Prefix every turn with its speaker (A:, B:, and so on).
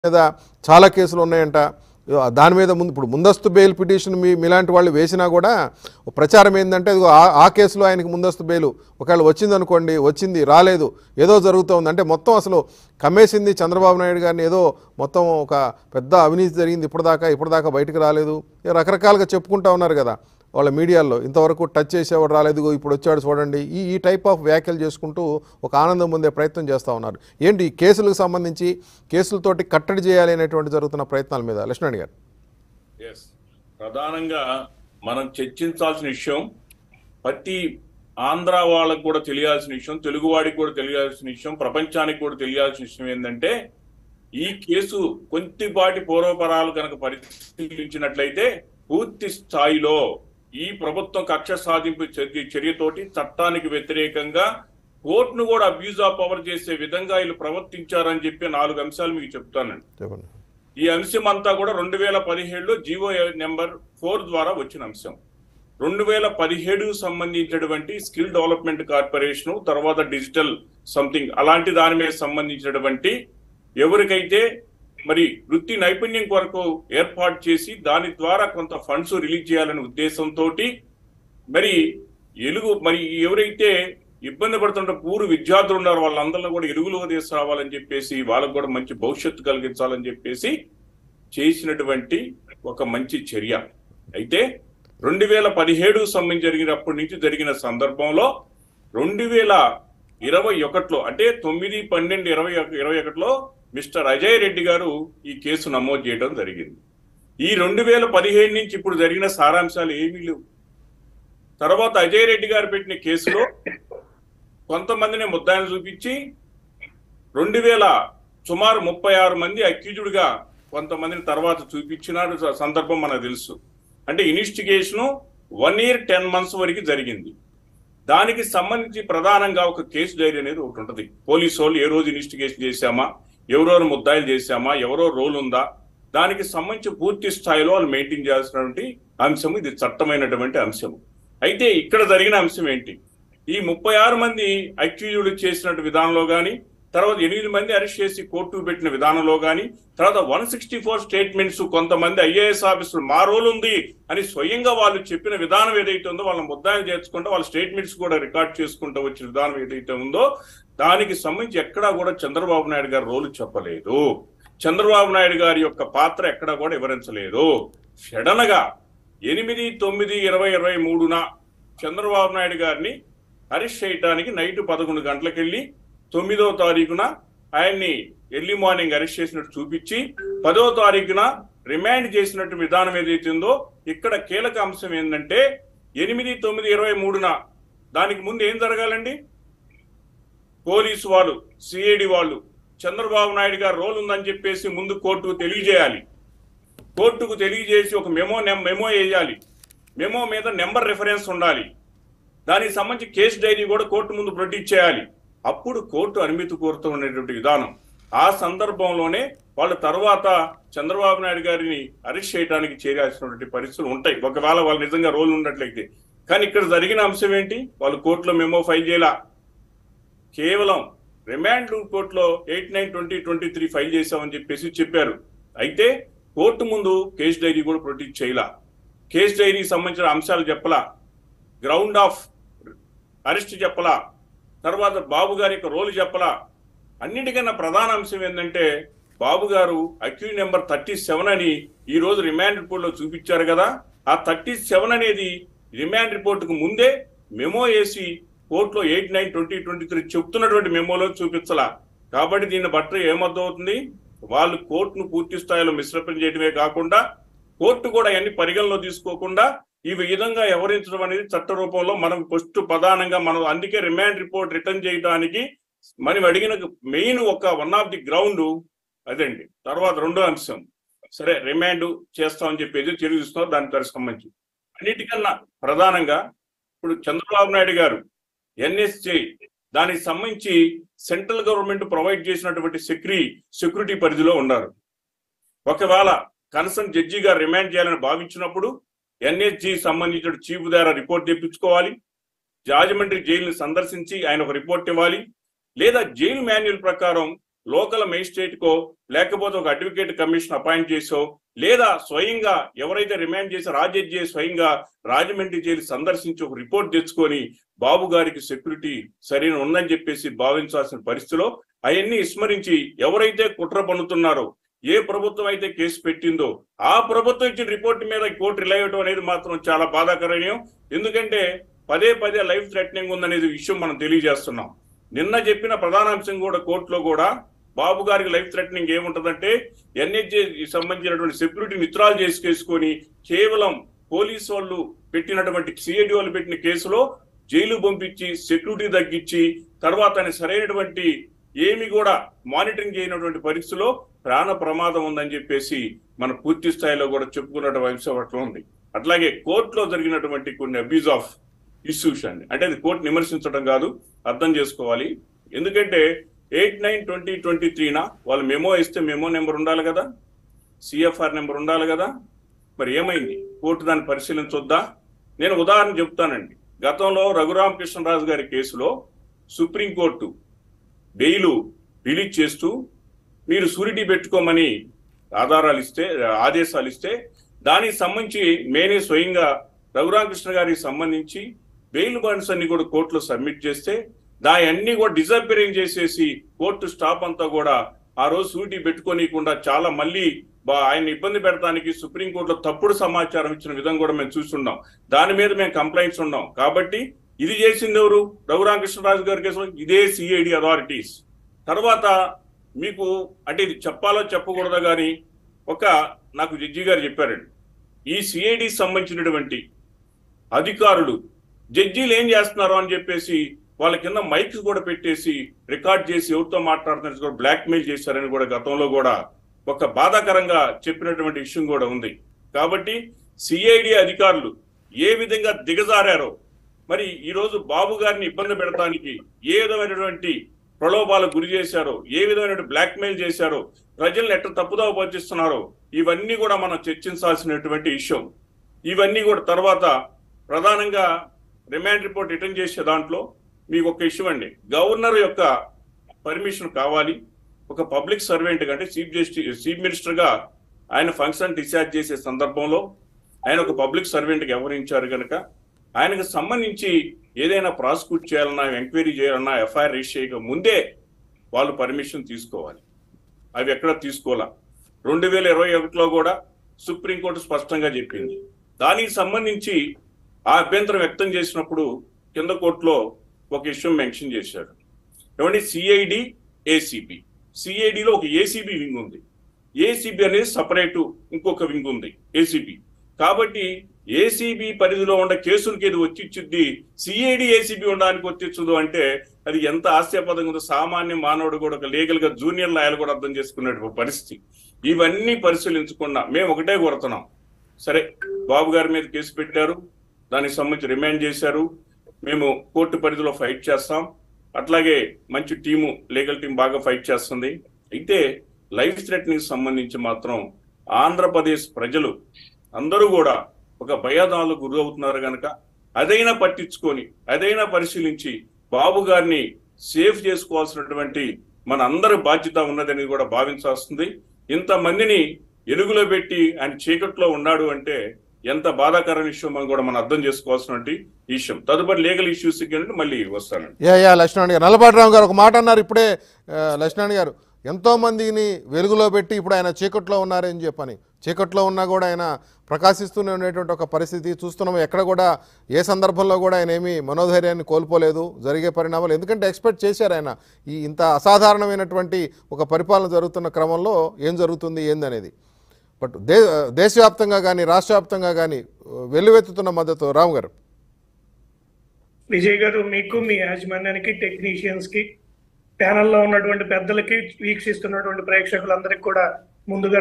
A: మీద చాలా కేసులు ఉన్నాయంట దాని మీద ముందు ఇప్పుడు ముందస్తు బెయిల్ పిటిషన్ మీ మీలాంటి వాళ్ళు వేసినా కూడా ఓ ప్రచారం ఏంటంటే ఇదిగో ఆ- ఆ కేసులో ఆయనకి ముందస్తు బెయిల్ ఒకవేళ వచ్చింది అనుకోండి వచ్చింది రాలేదు ఏదో జరుగుతోంది అంటే మొత్తం అసలు కమ్మేసింది చంద్రబాబు నాయుడు గారిని ఏదో మొత్తం ఒక పెద్ద అవినీతి జరిగింది ఇప్పటిదాకా ఇప్పటిదాకా బయటకు రాలేదు ఇక రకరకాలుగా చెప్పుకుంటా ఉన్నారు కదా వాళ్ళ మీడియాలో ఇంతవరకు టచ్ చేసేవాడు రాలేదు ఇగో ఇప్పుడు వచ్చాడు చూడండి ఈ ఈ టైప్ ఆఫ్ వ్యాఖ్యలు చేసుకుంటూ ఒక ఆనందం పొందే ప్రయత్నం చేస్తూ ఉన్నారు ఏంటి ఈ కేసులకు సంబంధించి కేసులతోటి కట్టడి చేయాలి అనేటువంటి జరుగుతున్న ప్రయత్నాల మీద లక్ష్మణ్ గారు
B: ఎస్ ప్రధానంగా మనం చర్చించాల్సిన విషయం ప్రతి ఆంధ్ర వాళ్ళకు కూడా తెలియాల్సిన విషయం తెలుగువాడికి కూడా తెలియాల్సిన విషయం ప్రపంచానికి కూడా తెలియాల్సిన విషయం ఏంటంటే ఈ కేసు కొద్దిపాటి పూర్వపరాలు కనుక పరిశీలించినట్లయితే పూర్తి స్థాయిలో ఈ ప్రభుత్వం కక్ష సాధింపు చర్య- చర్యతోటి చట్టానికి వ్యతిరేకంగా కోర్టును కూడా అబ్యూజ్ ఆఫ్ పవర్ చేసే విధంగా వీళ్ళు ప్రవర్తించారని చెప్పి నాలుగు అంశాలు మీకు చెప్తానండి
A: చెప్పండి
B: ఈ అంశం అంతా కూడా రెండు వేల పదిహేడులో జీవో నెంబర్ ఫోర్ ద్వారా వచ్చిన అంశం రెండు వేల పదిహేడుకు సంబంధించినటువంటి స్కిల్ డెవలప్మెంట్ కార్పొరేషన్ తర్వాత డిజిటల్ సంథింగ్ అలాంటి దాని మీద సంబంధించినటువంటి ఎవరికైతే మరి వృత్తి నైపుణ్యం కొరకు ఏర్పాటు చేసి దాని ద్వారా కొంత ఫండ్స్ రిలీజ్ చేయాలనే ఉద్దేశంతో మరి ఎలుగు మరి ఎవరైతే ఇబ్బంది పడుతున్న పూర్వ విద్యార్థులు ఉన్నారో వాళ్ళందరిలో కూడా ఎలుగులో తీసుకురావాలని చెప్పేసి వాళ్ళకు కూడా మంచి భవిష్యత్తు కలిగించాలని చెప్పేసి చేసినటువంటి ఒక మంచి చర్య అయితే రెండు వేల పదిహేడు సంబంధించి జరిగినప్పటి నుంచి జరిగిన సందర్భంలో రెండు వేల ఇరవై ఒకటిలో అంటే తొమ్మిది పన్నెండు ఇరవై ఒక- ఇరవై ఒకటిలో మిస్టర్ అజయ్ రెడ్డి గారు ఈ కేసు నమోదు చేయడం జరిగింది ఈ రెండు వేల పదిహేడు నుంచి ఇప్పుడు జరిగిన సారాంశాలు ఏమీ లేవు తర్వాత అజయ్ రెడ్డి గారు పెట్టిన కేసులో కొంతమందిని ముద్దాయిని చూపించి రెండు వేల సుమారు ముప్పై ఆరు మంది అక్యూజుడ్ గా కొంతమందిని తర్వాత చూపించిన సందర్భం మనకు తెలుసు అంటే investigation one year ten months వరకు జరిగింది దానికి సంబంధించి ప్రధానంగా ఒక కేసు డైరీ అనేది ఒకటి ఉంటుంది పోలీసు వాళ్ళు ఏ రోజు ఇన్వెస్టిగేషన్ చేశామా ఎవరెవరు ముద్దాయిలు చేశామా ఎవరో రోల్ ఉందా దానికి సంబంధించి పూర్తి స్థాయిలో వాళ్ళు మెయింటైన్ చేయాల్సినటువంటి అంశం ఇది చట్టమైనటువంటి అంశం అయితే ఇక్కడ జరిగిన అంశం ఏంటి ఈ ముప్పై ఆరు మంది అక్యూజుడు చేసినట్టు విధానంలో కానీ తర్వాత ఎనిమిది మంది అరెస్ట్ చేసి కోర్టుకు పెట్టిన విధానంలో కానీ తర్వాత వన్ సిక్స్టీ ఫోర్ స్టేట్మెంట్స్ కొంతమంది ఐఏఎస్ ఆఫీసర్లు మా రోల్ ఉంది అని స్వయంగా వాళ్ళు చెప్పిన విధానం ఏదైతే ఉందో వాళ్ళ ముద్దాయిలు చేర్చుకుంటూ వాళ్ళ స్టేట్మెంట్స్ కూడా రికార్డ్ చేసుకుంటూ వచ్చిన విధానం ఏదైతే ఉందో దానికి సంబంధించి ఎక్కడా కూడా చంద్రబాబు నాయుడు గారు రోలు చెప్పలేదు చంద్రబాబు నాయుడు గారి యొక్క పాత్ర ఎక్కడా కూడా వివరించలేదు సడన్ గా ఎనిమిది తొమ్మిది ఇరవై ఇరవై మూడున చంద్రబాబు నాయుడు గారిని అరెస్ట్ చేయడానికి నైట్ పదకొండు గంటలకు వెళ్ళి తొమ్మిదో తారీఖున ఆయన్ని ఎర్లీ మార్నింగ్ అరెస్ట్ చేసినట్టు చూపించి పదో తారీఖున రిమాండ్ చేసినట్టు విధానం ఏదైతే ఉందో ఇక్కడ కీలక అంశం ఏంటంటే ఎనిమిది తొమ్మిది ఇరవై మూడున దానికి ముందు ఏం జరగాలండి పోలీసు వాళ్ళు సిఐడి వాళ్ళు చంద్రబాబు నాయుడు గారు రోల్ ఉందని చెప్పేసి ముందు కోర్టుకు తెలియజేయాలి కోర్టుకు తెలియజేసి ఒక మెమో నెం- మెమో వేయాలి మెమో మీద నెంబర్ రిఫరెన్స్ ఉండాలి దానికి సంబంధించి కేసు డైరీ కూడా కోర్టు ముందు ప్రొడ్యూస్ చేయాలి అప్పుడు కోర్టు అనుమతి కోరుతూ ఉండేటువంటి విధానం ఆ సందర్భంలోనే వాళ్ళ తర్వాత చంద్రబాబు నాయుడు గారిని అరెస్ట్ చేయడానికి చేయాల్సినటువంటి పరిస్థితులు ఉంటాయి ఒకవేళ వాళ్ళు నిజంగా రోల్ ఉన్నట్లయితే కానీ ఇక్కడ జరిగిన అంశం ఏంటి వాళ్ళు కోర్టులో మెమో ఫైల్ చేయాల కేవలం రిమాండ్ కోర్టులో eight nine twenty twenty three file చేశామని చెప్పేసి చెప్పారు అయితే కోర్టు ముందు కేసు డైరీ కూడా ప్రొడ్యూస్ చేయాల కేసు డైరీకి సంబంధించిన అంశాలు చెప్పలా గ్రౌండ్ ఆఫ్ అరెస్ట్ చెప్పలా తర్వాత బాబు గారి యొక్క రోల్ చెప్పలా అన్నిటికన్నా ప్రధాన అంశం ఏంటంటే బాబు గారు అక్యూజ్ నెంబర్ థర్టీ సెవెన్ అని ఈ రోజు రిమాండ్ రిపోర్ట్ లో చూపించారు కదా ఆ థర్టీ సెవెన్ అనేది రిమాండ్ రిపోర్ట్ కు ముందే మెమో వేసి కోర్టులో eight nine twenty twenty three చెప్తున్నటువంటి మెమోలో చూపించలా కాబట్టి దీన్ని బట్టి ఏమర్థమవుతుంది వాళ్ళు కోర్టును పూర్తి స్థాయిలో మిశ్రపం చేయడమే కాకుండా కోర్టు కూడా అన్ని పరిగణలో తీసుకోకుండా ఈ విధంగా వ్యవహరించడం అనేది చట్ట రూపంలో మనం ఫస్ట్ ప్రధానంగా మనం అందుకే రిమాండ్ రిపోర్ట్ రిటర్న్ చేయడానికి మనం అడిగిన మెయిన్ ఒక వన్ ఆఫ్ ది గ్రౌండ్ అదండి తర్వాత రెండో అంశం సరే రిమాండ్ చేస్తామని చెప్పేసి తెలియజేస్తున్నారు దాని దానికి సంబంధించి అన్నిటికన్నా ప్రధానంగా ఇప్పుడు చంద్రబాబు నాయుడు గారు ఎన్ఎస్జే దానికి సంబంధించి సెంట్రల్ గవర్నమెంట్ ప్రొవైడ్ చేసినటువంటి సెక్యూరి సెక్యూరిటీ పరిధిలో ఉన్నారు ఒకవేళ కన్సర్న్ జడ్జి గారు రిమాండ్ చేయాలని భావించినప్పుడు ఎన్ఎస్జి సంబంధించిన చీఫ్ ద్వారా రిపోర్ట్ తెప్పించుకోవాలి రాజమండ్రి జైలుని సందర్శించి ఆయన ఒక రిపోర్ట్ ఇవ్వాలి లేదా జైలు మాన్యువల్ ప్రకారం లోకల్ మేజిస్ట్రేట్ కో లేకపోతే ఒక అడ్వకేట్ కమిషన్ అపాయింట్ చేసో లేదా స్వయంగా ఎవరైతే రిమాండ్ చేసి రాజజ్జే స్వయంగా రాజమండ్రి జైలు సందర్శించి ఒక రిపోర్ట్ తెచ్చుకొని బాబు గారికి సెక్యూరిటీ సరైన ఉందని చెప్పేసి భావించాల్సిన పరిస్థితిలో అవన్నీ విస్మరించి ఎవరైతే కుట్ర పన్నుతున్నారో ఏ ప్రభుత్వం అయితే కేసు పెట్టిందో ఆ ప్రభుత్వం ఇచ్చిన రిపోర్ట్ మీద కోర్టు రిలై అవ్వడం అనేది మాత్రం చాలా బాధాకరణీయం ఎందుకంటే పదే పదే లైఫ్ థ్రెటనింగ్ ఉందనేది విషయం మనం తెలియజేస్తున్నాం నిన్న చెప్పిన ప్రధాన అంశం కూడా కోర్టులో కూడా బాబు గారికి లైఫ్ థ్రెటనింగ్ ఏముంటదంటే ఎన్హెచ్ఏ సంబంధించినటువంటి సెక్యూరిటీ నిత్రాలు చేసుకేసుకొని కేవలం పోలీసు వాళ్ళు పెట్టినటువంటి సిఐడి వాళ్ళు పెట్టిన కేసులో జైలు పంపించి సెక్యూరిటీ తగ్గించి తర్వాత ఆయన సరైనటువంటి ఏమి కూడా మానిటరింగ్ చేయనటువంటి పరిస్థితిలో ప్రాణ ప్రమాదం ఉందని చెప్పేసి మన పూర్తి స్థాయిలో కూడా చెప్పుకున్నటువంటి అంశం అట్లా ఉంది అట్లాగే కోర్టులో జరిగినటువంటి కొన్ని అబ్యూజ్ ఆఫ్ ఇష్యూస్ అండి అంటే అది కోర్టు విమర్శించడం కాదు అర్థం చేసుకోవాలి ఎందుకంటే ఎయిట్ నైన్ ట్వంటీ ట్వంటీ త్రీన వాళ్ళు మెమో ఇస్తే మెమో నెంబర్ ఉండాలి కదా సిఎఫ్ఆర్ నెంబర్ ఉండాలి కదా మరి ఏమైంది కోర్టు దాన్ని పరిశీలించొద్దా నేను ఉదాహరణ చెప్తానండి గతంలో రఘురామకృష్ణరాజు గారి కేసులో సుప్రీంకోర్టు బెయిలు రిలీజ్ చేస్తూ మీరు సూరిటీ పెట్టుకోమని ఆధారాలు ఇస్తే ఆదేశాలు ఇస్తే దానికి సంబంధించి మేనే స్వయంగా రఘురామకృష్ణ గారికి సంబంధించి బెయిల్ బాండ్స్ అన్ని కూడా కోర్టులో సబ్మిట్ చేస్తే దాని అన్ని కూడా డిజపేరింగ్ చేసేసి కోర్టు స్టాఫ్ అంతా కూడా ఆ రోజు సూటి పెట్టుకోనీయకుండా చాలా మళ్ళీ బా- ఆయన ఇబ్బంది పెడతానికి సుప్రీంకోర్టులో తప్పుడు సమాచారం ఇచ్చిన విధం కూడా మేము చూస్తున్నాం దాని మీద మేము కంప్లైంట్స్ ఉన్నాం కాబట్టి ఇది చేసింది ఎవరు రఘురామకృష్ణరాజు గారి కేసులో ఇదే సిఐడి అథారిటీస్ తర్వాత మీకు అంటే ఇది చెప్పాలో చెప్పకూడదా కానీ ఒక నాకు జడ్జి గారు చెప్పారండి ఈ సిఐడి సంబంధించినటువంటి అధికారులు జడ్జీలు ఏం చేస్తున్నారు అని చెప్పేసి వాళ్ళ కింద మైక్స్ కూడా పెట్టేసి రికార్డ్ చేసి ఎవరితో మాట్లాడుతున్నారు కూడా బ్లాక్ మెయిల్ చేశారని కూడా గతంలో కూడా ఒక బాధాకరంగా చెప్పినటువంటి విషయం కూడా ఉంది కాబట్టి సిఐడి అధికారులు ఏ విధంగా దిగజారారో మరి ఈ రోజు బాబు గారిని ఇబ్బంది పెడటానికి ఏ విధమైనటువంటి ప్రలోభాలకు గురి చేశారో ఏ విధమైన బ్లాక్ మెయిల్ చేశారో ప్రజల్ని ఎట్లా తప్పుదావ పట్టిస్తున్నారో ఇవన్నీ కూడా మనం చర్చించాల్సినటువంటి విషయం ఇవన్నీ కూడా తర్వాత ప్రధానంగా రిమాండ్ రిపోర్ట్ రిటర్న్ చేసే దాంట్లో మీకు ఒక ఇష్యూ అండి గవర్నర్ యొక్క పర్మిషన్ కావాలి ఒక పబ్లిక్ సర్వెంట్ అంటే చీఫ్ జస్టిస్ చీఫ్ మినిస్టర్ గా ఆయన ఫంక్షన్ డిశ్చార్జ్ చేసే సందర్భంలో ఆయన ఒక పబ్లిక్ సర్వెంట్ కి వ్యవహరించారు కనుక ఆయనకు సంబంధించి ఏదైనా ప్రాసిక్యూట్ చేయాలన్నా ఎంక్వైరీ చేయాలన్నా ఎఫ్ఐఆర్ రిజిస్టర్ చేయక ముందే వాళ్ళు పర్మిషన్ తీసుకోవాలి అవి ఎక్కడ తీసుకోవాలా రెండు వేల ఇరవై ఒకటిలో కూడా సుప్రీంకోర్టు స్పష్టంగా చెప్పింది దానికి సంబంధించి ఆ అభ్యంతరం వ్యక్తం చేసినప్పుడు కింద కోర్టులో ఒక ఇష్యూ మెన్షన్ చేశారు ఏమంటే సిఐడి ఏసీబీ సిఐడిలో ఒక ఏసీబీ వింగ్ ఉంది ఏసీబీ అనేది సపరేట్ ఇంకొక వింగ్ ఉంది ఏసీబీ కాబట్టి ఏసీబీ పరిధిలో ఉన్న కేసులకి ఇది వచ్చిచ్చుద్ది సిఐడి ఏసీబీ ఉండడానికి వచ్చిచ్చుదు అంటే అది ఎంత ఆశ్చర్యపదంగా ఉందో సామాన్య మానవుడు కూడా ఒక లీగల్ గా జూనియర్ లాయర్ కూడా అర్థం చేసుకునే పరిస్థితి ఇవన్నీ పరిశీలించకుండా మేము ఒకటే కోరుతున్నాం సరే బాబు గారి మీద కేసు పెట్టారు దానికి సంబంధించి రిమాండ్ చేశారు మేము కోర్టు పరిధిలో ఫైట్ చేస్తాం అట్లాగే మంచి టీము లీగల్ టీం బాగా ఫైట్ చేస్తుంది అయితే లైఫ్ థ్రెట్నింగ్ సంబంధించి మాత్రం ఆంధ్రప్రదేశ్ ప్రజలు అందరూ కూడా ఒక భయాదాలకు గురి అవుతున్నారు కనుక అదైనా పట్టించుకొని అదైనా పరిశీలించి బాబు గారిని సేఫ్ చేసుకోవాల్సినటువంటి మన అందరి బాధ్యత ఉన్నదని కూడా భావించాల్సింది ఇంతమందిని ఎలుగులో పెట్టి ఆయన చీకట్లో ఉన్నాడు అంటే ఎంత బాధాకర విషయం మనం కూడా మనం అర్థం చేసుకోవాల్సినటువంటి విషయం తదుపరి లీగల్ ఇష్యూస్ మళ్ళీ వస్తానండి
A: యా యా లక్ష్మణ్ గారు నల్లపాటిరావు గారు ఒక మాట అన్నారు ఇప్పుడే ఆ, లక్ష్మణ్ గారు ఎంతో మందిని వెలుగులో పెట్టి ఇప్పుడు ఆయన చీకట్లో ఉన్నారని చెప్పని చీకట్లో ఉన్నా కూడా ఆయన ప్రకాశిస్తూనే ఉండేటువంటి ఒక పరిస్థితి చూస్తున్నాము ఎక్కడ కూడా ఏ సందర్భంలో కూడా ఆయన ఏమీ మనోధైర్యాన్ని కోల్పోలేదు జరిగే పరిణామాలు ఎందుకంటే ఎక్స్పెక్ట్ చేశారు ఆయన ఈ ఇంత అసాధారణమైనటువంటి ఒక పరిపాలన జరుగుతున్న క్రమంలో ఏం జరుగుతుంది ఏందనేది బట్ దే దేశవ్యాప్తంగా కానీ రాష్ట్ర వ్యాప్తంగా కానీ వెల్లువెత్తుతున్న మద్దతు రామ్ గారు
C: విజయ్ గారు మీకు మీ యాజమాన్యానికి టెక్నీషియన్స్ కి ప్యానెల్లో ఉన్నటువంటి పెద్దలకి వీక్షిస్తున్నటువంటి ప్రేక్షకులందరికీ కూడా ముందుగా